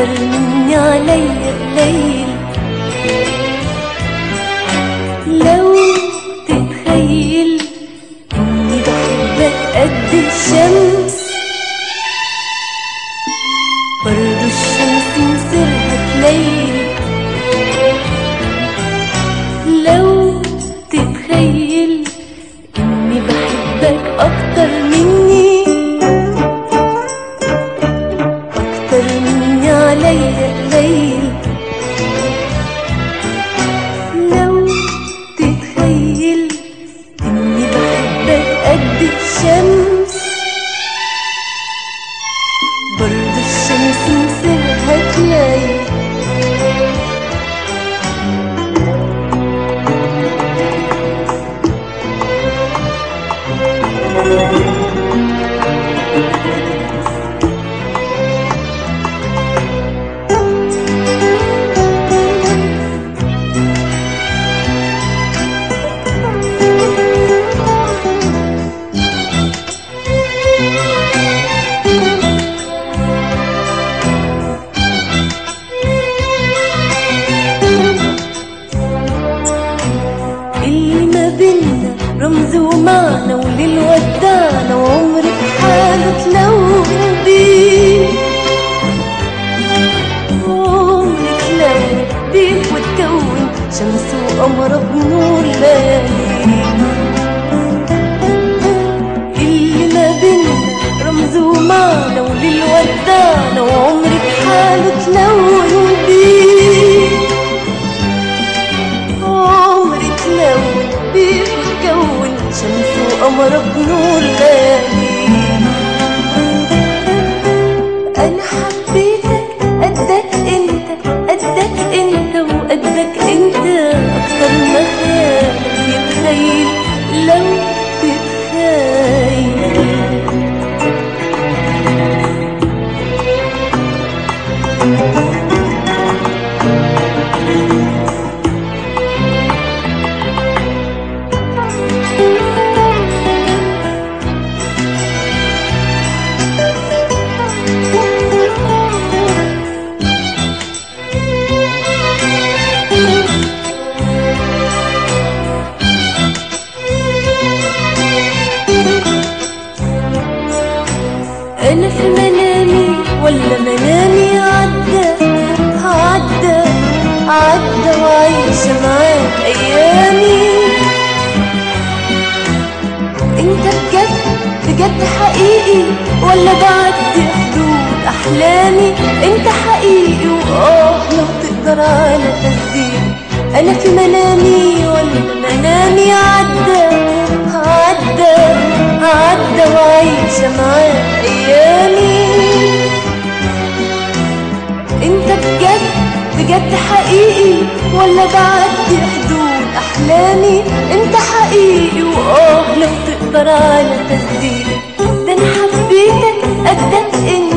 أكتر مني عليا قليل لو تتخيل إني بحبك قد الشمس برضو الشمس مصيرها تليل لو تتخيل إني بحبك أكتر مني أكتر مني عليا قليل لو تتخيل إني بحبك قد الشمس برضو الشمس مصيرها تلاقي اللي ما بينا رمز ومعنى وللودانا وعمر في حاله تلون بيه عمر تلون بيه وتكون شمس وقمر بنور ليالي اللي ما بينا رمز ومعنى وللودانا وعمر في حاله تلون بيه عمري تلون بيه وتكون شمس وقمر بنور ليالي انا حبيتك قدك انت قدك انت وقدك انت اكتر ما خيالك يتخيل لو تتخيل انا في منامي ولا منامي عدى عدى عدى وعايشة معاك ايامي انت بجد بجد حقيقي ولا بعدي حدود احلامي انت حقيقي واه لو تقدر على تصديق انا في منامي ولا منامي عدى عدى عدى وعايشة معاك ايامي انت بجد بجد حقيقي ولا بعدي حدود احلامي انت حقيقي واه لو تقدر على تصديق ده انا حبيتك قدك انت